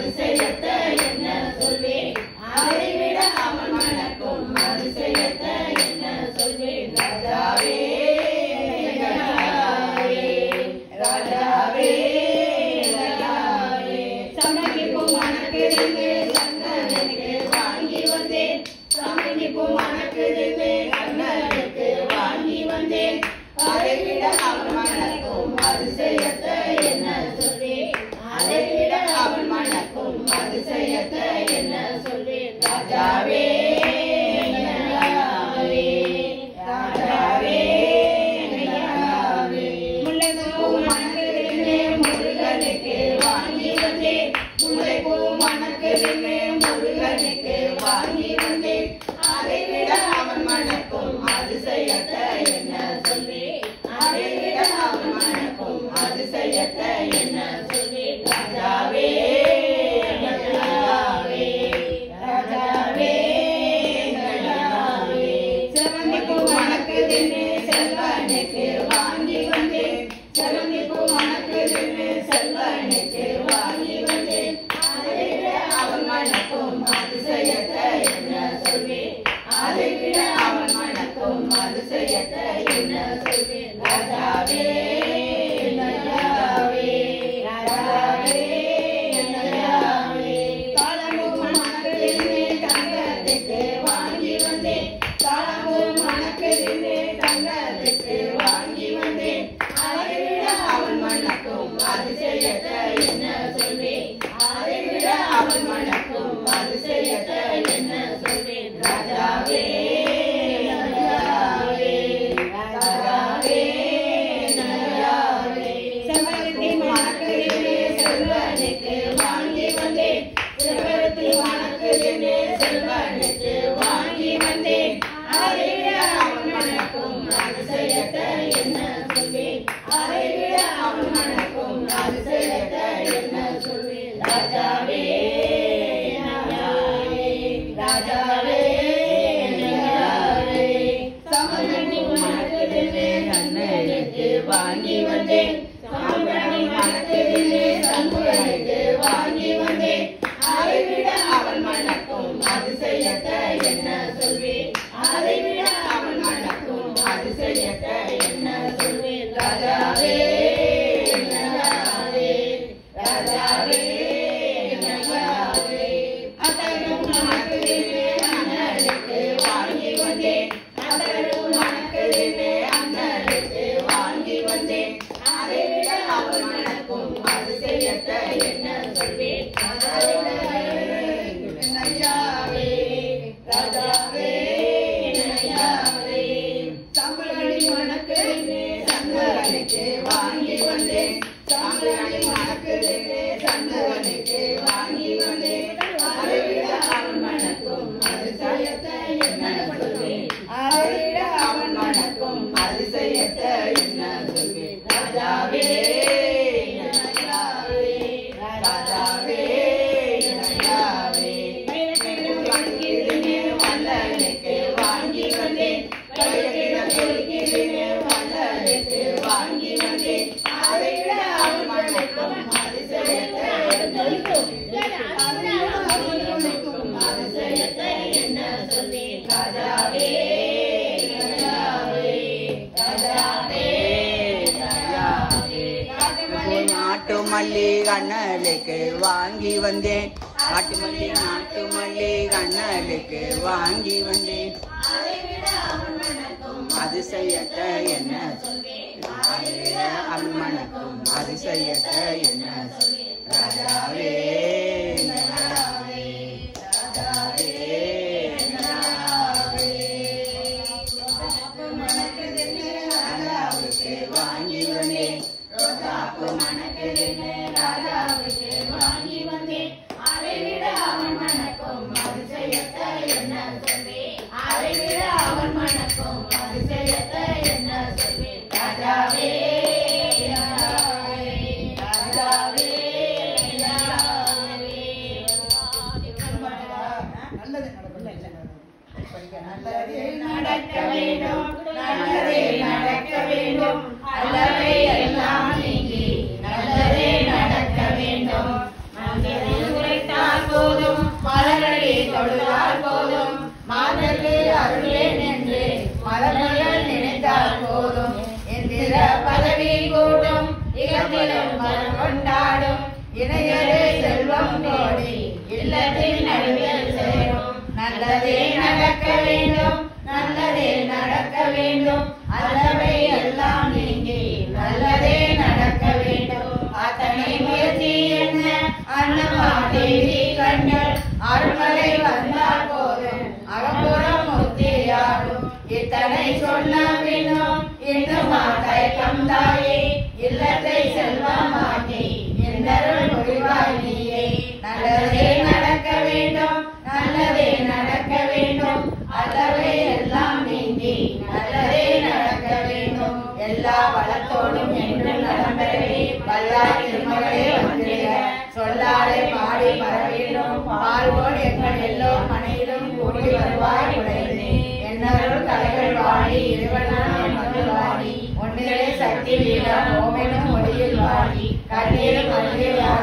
அதிசயத்தை என்ன சொல்வேன் அதைவிட அவன் மணக்கும் அதிசயத்தை என்ன சொல்வேன் ராஜாவே ராஜாவே ராஜாவே ராஜாவே சமைக்கு மணக்குதுன்னு சங்கனுக்கு வாங்கி வந்தேன் சமைக்கு மணக்குதுன்னு கண்ணனுக்கு வாங்கி வந்தேன் அதை விட அவன் மணக்கும் அதிசயத்தை என்ன சொல்வேன் அதை விட அவன் மணக்கும் அதிசயத்தை என்ன சொல்வேன் ராஜாவே ராஜாவே ராஜாவே ராஜாவே முல்லைப்பூ மணக்குதுன்னு முருகனுக்கு வாங்கி வந்தேன் முல்லைப்பூ மணக்குதுன்னு முருகனுக்கு வாங்கி வந்தேன் அதை விட அவன் மணக்கும் அதிசயத்தை என்ன சொல்வேன் அதை விட அவன் மணக்கும் அதிசயத்தை என்ன சொல்வேன் ராஜாவே ராஜாவே ராஜாவே ராஜாவே செவந்திப்பூ மணக்குதுன்னு செல்வனுக்கு வாங்கி வந்தேன் செவந்திப்பூ மணக்குதுன்னு செல்வனுக்கு வாங்கி வந்தேன் அதை விட அவன் மணக்கும் அதிசயத்தை என்ன சொல்வேன் அதை விட அவன் மணக்கும் அதிசயத்தை என்ன சொல்வேன் ராஜாவே ராஜாவே ராஜாவே ராஜாவே தாளம்பூ மணக்குதுன்னு தங்கத்துக்கு வாங்கி வந்தேன் தாளம்பூ மணக்குதுன்னு தங்கத்துக்கு வாங்கி வந்தேன் அதை விட அவன் மணக்கும் அதிசயத்தை என்ன சொல்வேன் அதை விட அவன் மணக்கும் அதிசயத்தை என்ன சொல்வேன் ராஜாவே ராஜாவே ராஜாவே ராஜாவே செவ்வரத்தி மணக்குதுன்னு செல்வனுக்கு வாங்கி வந்தேன் செவ்வரத்தி மணக்குதுன்னு செல்வனுக்கு வாங்கி வந்தேன் அதை விட அவன் மணக்கும் அதிசயத்தை என்ன சொல்வேன் அதை விட அவன் மணக்கும் அதிசயத்தை என்ன சொல்வேன் ராஜாவே ராஜாவே ராஜாவே ராஜாவே சமணி மணக்குதுன்னு கண்ணனுக்கு வாங்கி வந்தேன் சாம்பிராணி மணக்குதுன்னு சங்குரனுக்கு வாங்கி வந்தேன் அதை விட அவன் மணக்கும் அதிசயத்தை என்ன சொல்வேன் அதை விட அவன் மணக்கும் அதிசயத்தை என்ன சொல்வேன் ராஜாவே ராஜாவே ராஜாவே ராஜாவே அத்தனும் மணக்குதுன்னு அண்ணனுக்கு வாங்கி வந்தேன் அத்தனும் மணக்குதுன்னு அண்ணனுக்கு வாங்கி வந்தேன் அதை விட அவன் மணக்கும் அதிசயத்தை என்ன சொல்வேன் ராஜாவே ராஜாவே ராஜாவே தமிழடி மணக்குதுன்னு சங்கரனுக்கு வாங்கி வந்தேன் தமிழடி மணக்குதுன்னு சங்கரனுக்கு வாங்கி வந்தேன் அதை விட அவன் மணக்கும் அதிசயத்தை என்ன சொல்வேன் அதை விட அவன் மணக்கும் அதிசயத்தை என்ன சொல்வேன் ராஜாவே ராஜாவே ராஜாவே ராஜாவே வணங்கிதுன்னு வல்லனுக்கு வாங்கி வந்தேன் கையிடம் கொடுக்கிறேன்னு வல்லனுக்கு வாங்கி வந்தேன் அதை விட அவன் மணக்கும் அதிசயத்தை என்ன சொல்வேன் அதை விட அவன் மணக்கும் அதிசயத்தை என்ன சொல்வேன் ராஜாவே ராஜாவே ராஜாவே ராஜாவே நாட்டு மல்லி கண்ணலுக்கு வாங்கி வந்தேன் நாட்டு மல்லி நாட்டு மல்லி கண்ணலுக்கு வாங்கி வந்தேன் அதிசயத்தை என்ன அவன் மணக்கும் அதிசயத்தை என்ன ராஜாவே ராஜாவே ராஜாவே ராஜாவே ராஜாவுக்கு வாங்கி வந்தேன் ரோஜாப்பு மணக்குதுன்னு ராஜாவுக்கு வாங்கி வந்தேன் அதை விட அவன் மணக்கும் அதிசயத்தை என்ன சொல்வேன் அதை விட அவன் மணக்கும் அதிசயத்தை என்ன சொல்வேன் ராஜாவே ராஜாவே ராஜாவே ராஜாவே நல்லதே நடக்க வேண்டும் நல்லதே நடக்க வேண்டும் அல்லவை எல்லாம் நீங்கி நல்லதே நடக்க வேண்டும் நல்லதே உரைத்த மலரடி தொழுதால் போதும் மாதற்கு அருளேன் என்று மலர்கள் நினைத்தால் போதும் எந்திர பதவி கூடும் இகத்திலும் மரம் கொண்டாடும் இணையரே செல்வம் கோடி இல்லத்தின் நடுவில் சேரும் நல்லதே நடக்க வேண்டும் நல்லதே நடக்க வேண்டும் அல்லவை எல்லாம் நீங்கி நல்லதே நடக்க வேண்டும் அத்தனை முயற்சி என்ன அன்னமா தேவி கண்கள் அருள்மலை வந்தால் போதும் அகம்புறம் முத்தியாடும் இத்தனை சொன்ன பின்னும் இன்னுமா தயக்கம் தாயே இல்லத்தை செல்வமாக்கி என்னருள் முடிவாய் நீயே நல்லதே நடக்க வேண்டும் நல்லதே நடக்க வேண்டும் அல்லவே எல்லாம் நீங்கி நல்லதே நடக்க வேண்டும் எல்லா வளத்தோடும் என்றும் நலம் பெறவே வல்லார் திருமகளே வந்திருக்க சொல்லாலே பாடி பரவிடும் பால்வோடு எங்கள் எல்லோர் மனையிலும் கூடி வருவாய் உடையது என்னருள் தலைகள் வாடி இருவனாம் வந்து வாடி ஒன்றிலே சக்தி வீரம் ஓமெனும் மொழியில் வாடி கண்ணீரும் மல்லியாய்